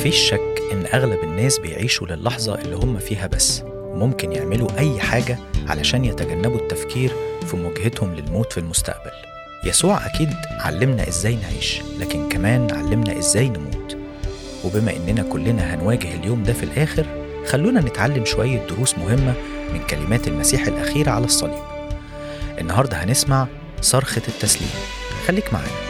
مفيش شك إن أغلب الناس بيعيشوا للحظة اللي هم فيها بس وممكن يعملوا أي حاجة علشان يتجنبوا التفكير في مواجهتهم للموت في المستقبل يسوع أكيد علمنا إزاي نعيش لكن كمان علمنا إزاي نموت وبما إننا كلنا هنواجه اليوم ده في الآخر خلونا نتعلم شوية دروس مهمة من كلمات المسيح الأخيرة على الصليب النهاردة هنسمع صرخة التسليم خليك معانا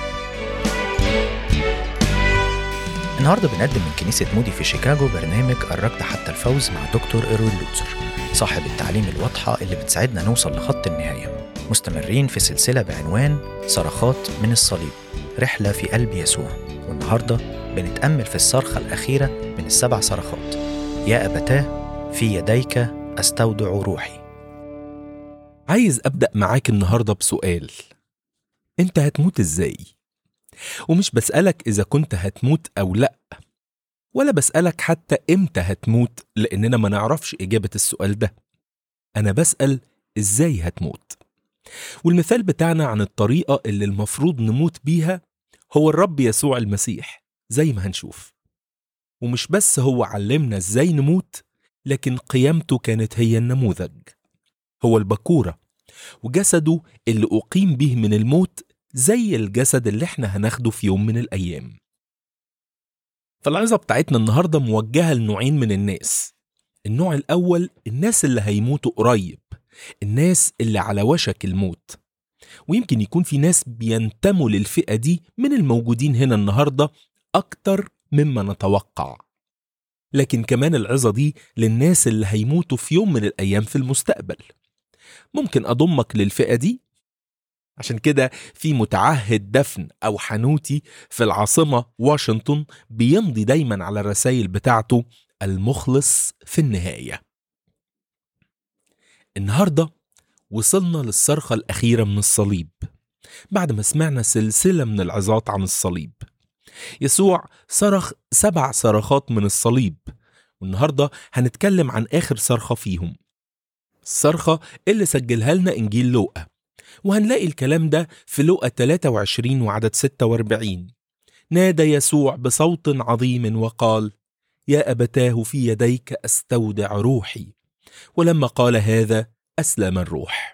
النهارده بنقدم من كنيسة مودي في شيكاغو برنامج الركض حتى الفوز مع دكتور إيروين لوتسر صاحب التعليم الواضحة اللي بتساعدنا نوصل لخط النهاية مستمرين في سلسلة بعنوان صرخات من الصليب رحلة في قلب يسوع والنهارده بنتأمل في الصرخة الأخيرة من السبع صرخات يا أبتاه في يديك أستودع روحي عايز أبدأ معاك النهاردة بسؤال أنت هتموت إزاي؟ ومش بسألك إذا كنت هتموت أو لأ ولا بسألك حتى إمتى هتموت لأننا ما نعرفش إجابة السؤال ده أنا بسأل إزاي هتموت والمثال بتاعنا عن الطريقة اللي المفروض نموت بيها هو الرب يسوع المسيح زي ما هنشوف ومش بس هو علمنا إزاي نموت لكن قيامته كانت هي النموذج هو البكورة وجسده اللي أقيم به من الموت زي الجسد اللي احنا هناخده في يوم من الأيام فالعظة بتاعتنا النهاردة موجهة لنوعين من الناس النوع الأول الناس اللي هيموتوا قريب الناس اللي على وشك الموت ويمكن يكون في ناس بينتموا للفئة دي من الموجودين هنا النهاردة أكتر مما نتوقع لكن كمان العظة دي للناس اللي هيموتوا في يوم من الأيام في المستقبل ممكن أضمك للفئة دي عشان كده في متعهد دفن أو حنوتي في العاصمة واشنطن بيمضي دايما على الرسائل بتاعته المخلص في النهاية النهاردة وصلنا للصرخة الأخيرة من الصليب بعد ما سمعنا سلسلة من العظات عن الصليب يسوع صرخ سبع صرخات من الصليب والنهاردة هنتكلم عن آخر صرخة فيهم الصرخة اللي سجلها لنا إنجيل لوقا وهنلاقي الكلام ده في لوقا 23 وعدد 46 نادى يسوع بصوت عظيم وقال يا أبتاه في يديك أستودع روحي ولما قال هذا أسلم الروح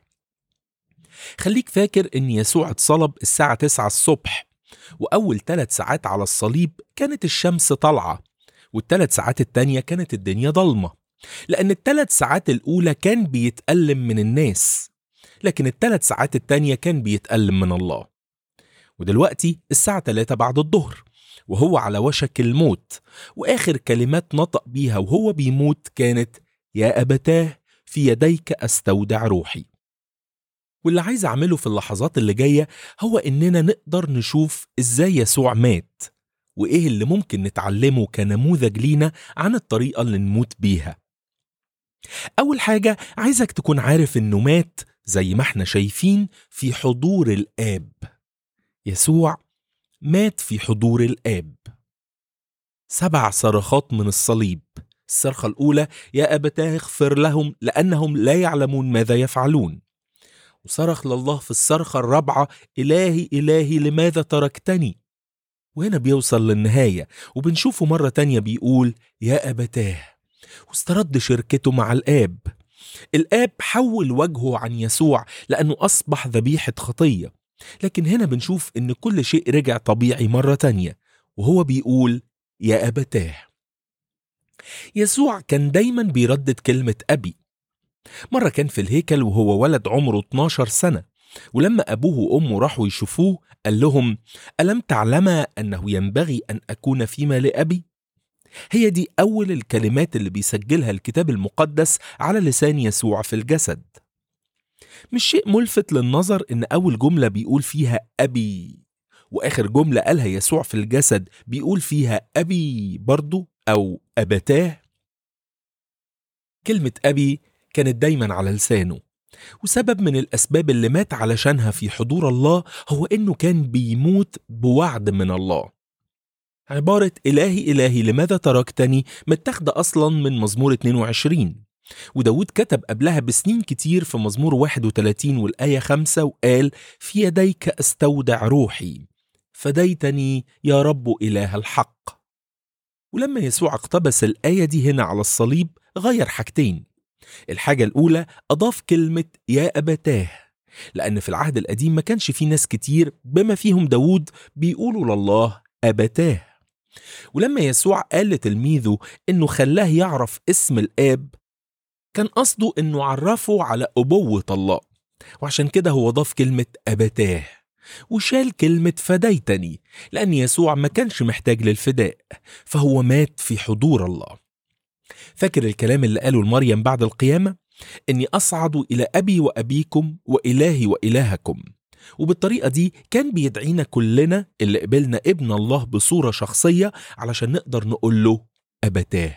خليك فاكر أن يسوع اتصلب الساعة 9 الصبح وأول ثلاث ساعات على الصليب كانت الشمس طالعة والثلاث ساعات التانية كانت الدنيا ضلمة لأن الثلاث ساعات الأولى كان بيتألم من الناس لكن الثلاث ساعات التانية كان بيتألم من الله ودلوقتي الساعة 3 بعد الظهر وهو على وشك الموت وآخر كلمات نطق بيها وهو بيموت كانت يا أبتاه في يديك أستودع روحي واللي عايز أعمله في اللحظات اللي جاية هو إننا نقدر نشوف إزاي يسوع مات وإيه اللي ممكن نتعلمه كنموذج لينا عن الطريقة اللي نموت بيها أول حاجة عايزك تكون عارف إنه مات زي ما احنا شايفين في حضور الآب يسوع مات في حضور الآب سبع صرخات من الصليب الصرخة الأولى يا أبتاه اغفر لهم لأنهم لا يعلمون ماذا يفعلون وصرخ لله في الصرخة الرابعة إلهي إلهي لماذا تركتني وهنا بيوصل للنهاية وبنشوفه مرة تانية بيقول يا أبتاه واسترد شركته مع الآب الآب حول وجهه عن يسوع لأنه أصبح ذبيحة خطية لكن هنا بنشوف إن كل شيء رجع طبيعي مرة تانية وهو بيقول يا أبتاه يسوع كان دايما بيردد كلمة أبي مرة كان في الهيكل وهو ولد عمره 12 سنة ولما أبوه وأمه راحوا يشوفوه قال لهم ألم تعلما أنه ينبغي أن أكون فيما لأبي؟ هي دي أول الكلمات اللي بيسجلها الكتاب المقدس على لسان يسوع في الجسد مش شيء ملفت للنظر إن أول جملة بيقول فيها أبي وآخر جملة قالها يسوع في الجسد بيقول فيها أبي برضو أو أبتاه كلمة أبي كانت دايما على لسانه وسبب من الأسباب اللي مات علشانها في حضور الله هو إنه كان بيموت بوعد من الله عبارة إلهي إلهي لماذا تركتني متاخدة أصلا من مزمور 22 وداود كتب قبلها بسنين كتير في مزمور 31 والآية 5 وقال في يديك أستودع روحي فديتني يا رب إله الحق ولما يسوع اقتبس الآية دي هنا على الصليب غير حاجتين الحاجة الأولى أضاف كلمة يا أبتاه لأن في العهد القديم ما كانش في ناس كتير بما فيهم داود بيقولوا لله أبتاه ولما يسوع قال لتلميذه إنه خلاه يعرف اسم الآب كان قصده إنه عرفه على أبوة الله وعشان كده هو ضاف كلمة أبتاه وشال كلمة فديتني لأن يسوع ما كانش محتاج للفداء فهو مات في حضور الله فاكر الكلام اللي قاله لمريم بعد القيامة؟ إني أصعد إلى أبي وأبيكم وإلهي وإلهكم وبالطريقة دي كان بيدعينا كلنا اللي قبلنا ابن الله بصورة شخصية علشان نقدر نقول له أبتاه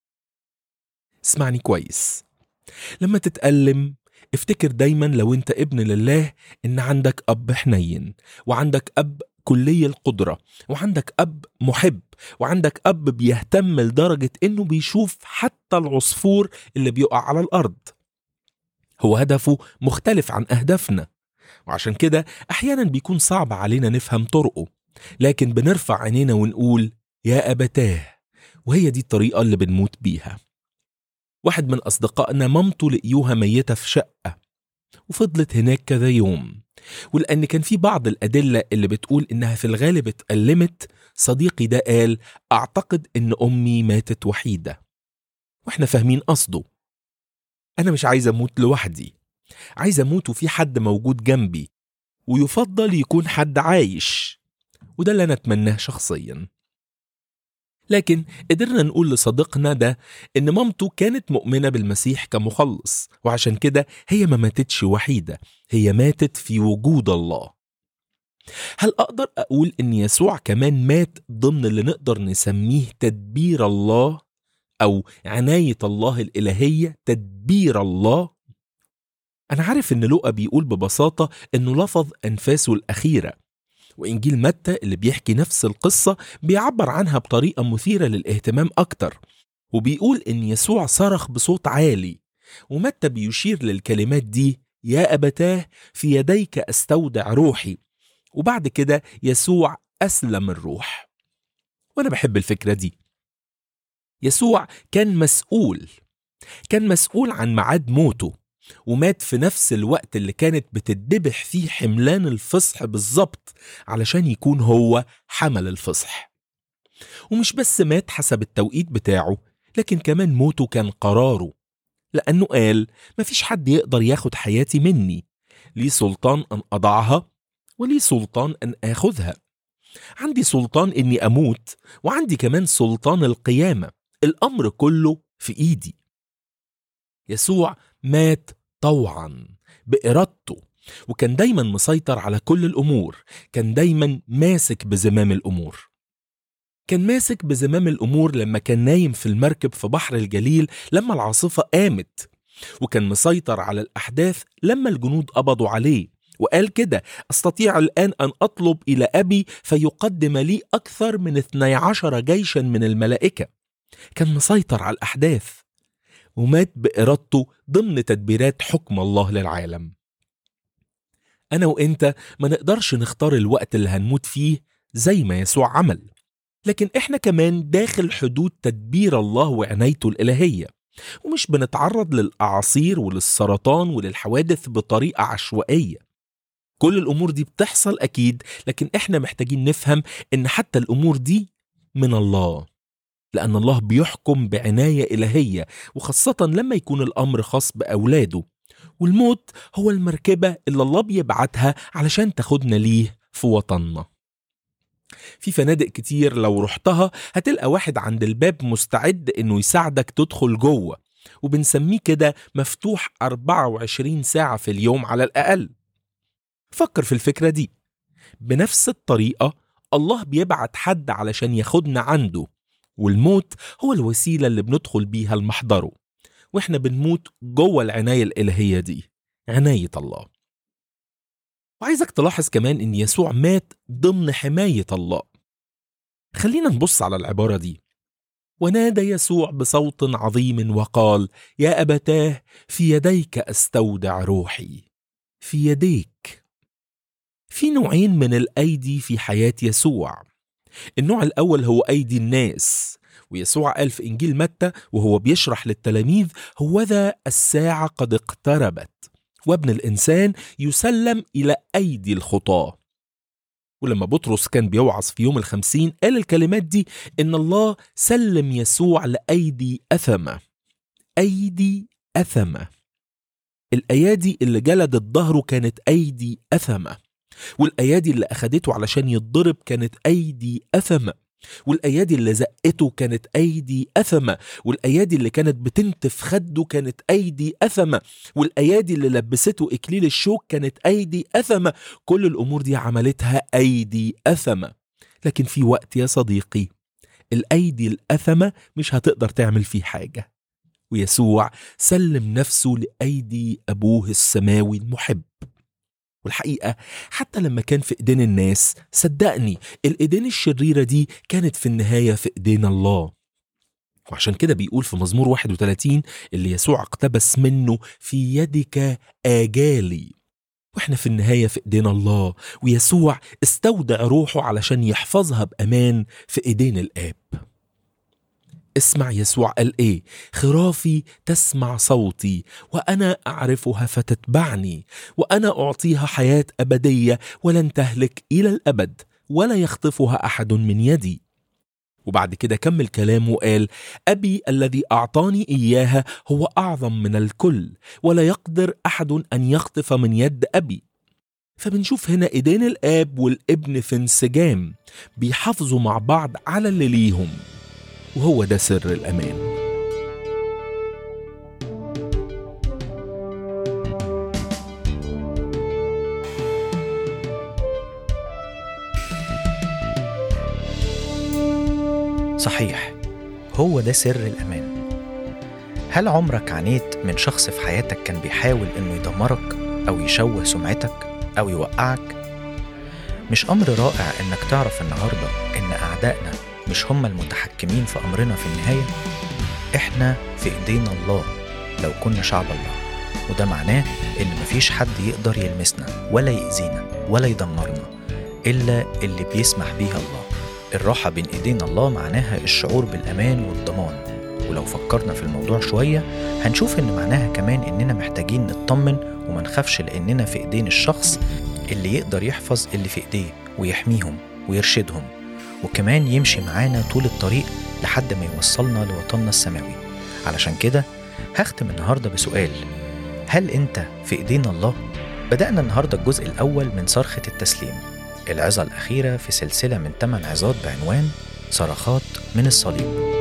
اسمعني كويس لما تتألم افتكر دايما لو انت ابن لله ان عندك اب حنين وعندك اب كلي القدرة وعندك اب محب وعندك اب بيهتم لدرجة انه بيشوف حتى العصفور اللي بيقع على الارض هو هدفه مختلف عن اهدافنا وعشان كده احيانا بيكون صعب علينا نفهم طرقه لكن بنرفع عينينا ونقول يا ابتاه وهي دي الطريقة اللي بنموت بيها واحد من أصدقائنا مامته لقيوها ميتة في شقة وفضلت هناك كذا يوم ولأن كان في بعض الأدلة اللي بتقول إنها في الغالب اتألمت صديقي ده قال أعتقد إن أمي ماتت وحيدة وإحنا فاهمين قصده أنا مش عايز أموت لوحدي عايز أموت وفي حد موجود جنبي ويفضل يكون حد عايش وده اللي أنا أتمناه شخصياً لكن قدرنا نقول لصديقنا ده إن مامته كانت مؤمنة بالمسيح كمخلص وعشان كده هي ما ماتتش وحيدة هي ماتت في وجود الله هل أقدر أقول إن يسوع كمان مات ضمن اللي نقدر نسميه تدبير الله أو عناية الله الإلهية تدبير الله؟ أنا عارف إن لوقا بيقول ببساطة إنه لفظ أنفاسه الأخيرة وإنجيل متى اللي بيحكي نفس القصة بيعبر عنها بطريقة مثيرة للاهتمام أكتر وبيقول إن يسوع صرخ بصوت عالي ومتى بيشير للكلمات دي يا أبتاه في يديك أستودع روحي وبعد كده يسوع أسلم الروح وأنا بحب الفكرة دي يسوع كان مسؤول كان مسؤول عن ميعاد موته ومات في نفس الوقت اللي كانت بتدبح فيه حملان الفصح بالظبط علشان يكون هو حمل الفصح ومش بس مات حسب التوقيت بتاعه لكن كمان موته كان قراره لأنه قال مفيش حد يقدر ياخد حياتي مني لي سلطان أن أضعها ولي سلطان أن آخذها عندي سلطان إني أموت وعندي كمان سلطان القيامة الأمر كله في إيدي يسوع مات طوعا بإرادته وكان دايما مسيطر على كل الأمور كان دايما ماسك بزمام الأمور كان ماسك بزمام الأمور لما كان نايم في المركب في بحر الجليل لما العاصفة قامت وكان مسيطر على الأحداث لما الجنود قبضوا عليه وقال كده أستطيع الآن أن أطلب إلى أبي فيقدم لي أكثر من 12 جيشا من الملائكة كان مسيطر على الأحداث ومات بإرادته ضمن تدبيرات حكم الله للعالم أنا وإنت ما نقدرش نختار الوقت اللي هنموت فيه زي ما يسوع عمل لكن إحنا كمان داخل حدود تدبير الله وعنايته الإلهية ومش بنتعرض للأعاصير وللسرطان وللحوادث بطريقة عشوائية كل الأمور دي بتحصل أكيد لكن إحنا محتاجين نفهم إن حتى الأمور دي من الله لأن الله بيحكم بعناية إلهية وخاصة لما يكون الأمر خاص بأولاده والموت هو المركبة اللي الله بيبعتها علشان تاخدنا ليه في وطننا في فنادق كتير لو رحتها هتلقى واحد عند الباب مستعد انه يساعدك تدخل جوه وبنسميه كده مفتوح 24 ساعة في اليوم على الأقل فكر في الفكرة دي بنفس الطريقة الله بيبعت حد علشان ياخدنا عنده والموت هو الوسيلة اللي بندخل بيها لمحضره واحنا بنموت جوه العناية الإلهية دي عناية الله وعايزك تلاحظ كمان ان يسوع مات ضمن حماية الله خلينا نبص على العبارة دي ونادى يسوع بصوت عظيم وقال يا أبتاه في يديك أستودع روحي في يديك في نوعين من الأيدي في حياة يسوع النوع الأول هو أيدي الناس ويسوع قال في إنجيل متى وهو بيشرح للتلاميذ هوذا الساعة قد اقتربت وابن الإنسان يسلم إلى أيدي الخطاة ولما بطرس كان بيوعظ في يوم الخمسين قال الكلمات دي إن الله سلم يسوع لأيدي أثمة أيدي أثمة الأيادي اللي جلدت ظهره كانت أيدي أثمة والأيادي اللي أخدته علشان يتضرب كانت أيدي أثمة والأيادي اللي زقته كانت أيدي أثمة والأيادي اللي كانت بتنتف خده كانت أيدي أثمة والأيادي اللي لبسته إكليل الشوك كانت أيدي أثمة كل الأمور دي عملتها أيدي أثمة لكن في وقت يا صديقي الأيدي الأثمة مش هتقدر تعمل فيه حاجة ويسوع سلم نفسه لأيدي أبوه السماوي المحب والحقيقة حتى لما كان في إيدين الناس صدقني الإيدين الشريرة دي كانت في النهاية في إيدين الله وعشان كده بيقول في مزمور 31 اللي يسوع اقتبس منه في يدك آجالي واحنا في النهاية في ايدين الله ويسوع استودع روحه علشان يحفظها بأمان في ايدين الآب اسمع يسوع قال ايه خرافي تسمع صوتي وانا اعرفها فتتبعني وانا اعطيها حياه ابديه ولن تهلك الى الابد ولا يخطفها احد من يدي وبعد كده كمل كلامه وقال ابي الذي اعطاني اياها هو اعظم من الكل ولا يقدر احد ان يخطف من يد ابي فبنشوف هنا ايدين الاب والابن في انسجام بيحافظوا مع بعض على اللي ليهم وهو ده سر الأمان صحيح هو ده سر الأمان هل عمرك عانيت من شخص في حياتك كان بيحاول إنه يدمرك أو يشوه سمعتك أو يوقعك؟ مش أمر رائع إنك تعرف النهاردة إن أعدائنا مش هم المتحكمين في أمرنا في النهاية؟ إحنا في إيدينا الله لو كنا شعب الله وده معناه إن مفيش حد يقدر يلمسنا ولا يأذينا ولا يدمرنا إلا اللي بيسمح بيها الله الراحة بين إيدينا الله معناها الشعور بالأمان والضمان ولو فكرنا في الموضوع شوية هنشوف إن معناها كمان إننا محتاجين نطمن وما نخافش لأننا في إيدين الشخص اللي يقدر يحفظ اللي في إيديه ويحميهم ويرشدهم وكمان يمشي معانا طول الطريق لحد ما يوصلنا لوطننا السماوي علشان كده هختم النهاردة بسؤال هل أنت في إيدين الله؟ بدأنا النهاردة الجزء الأول من صرخة التسليم العظة الأخيرة في سلسلة من 8 عظات بعنوان صرخات من الصليب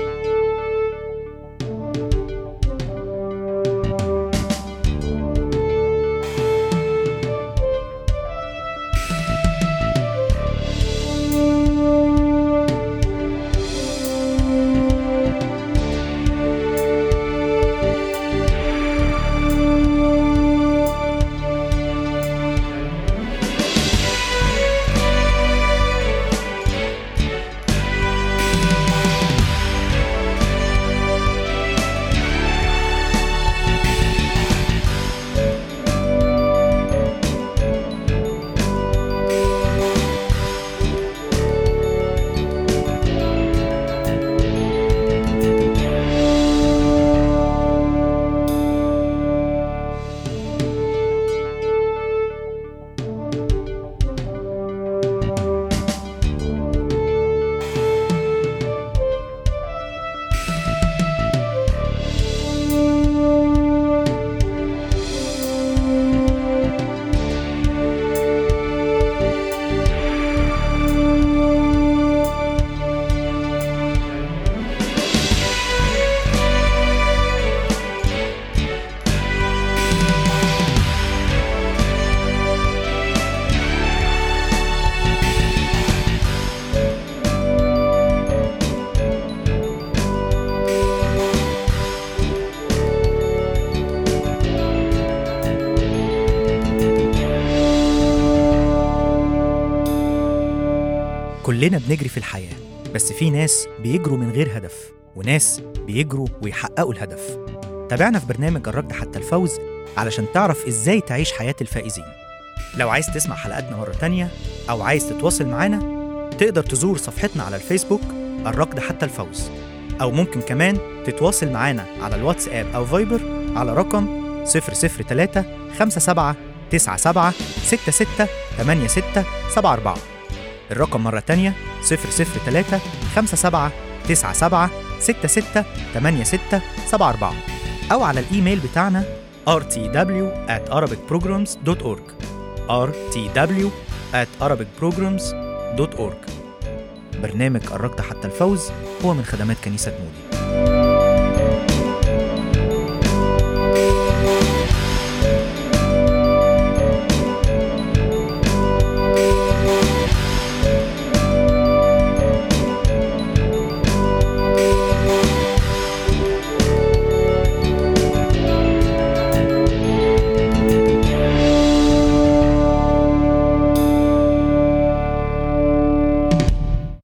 كلنا بنجري في الحياة بس في ناس بيجروا من غير هدف وناس بيجروا ويحققوا الهدف تابعنا في برنامج الركض حتى الفوز علشان تعرف ازاي تعيش حياة الفائزين لو عايز تسمع حلقاتنا مرة تانية أو عايز تتواصل معانا تقدر تزور صفحتنا على الفيسبوك الركض حتى الفوز أو ممكن كمان تتواصل معانا على الواتساب أو فايبر على رقم 003 57 97 66 86 74 الرقم مرة تانية 003 57 97 66 86 74 أو على الإيميل بتاعنا rtw at arabicprograms.org rtw at arabicprograms.org برنامج الركض حتى الفوز هو من خدمات كنيسة مودي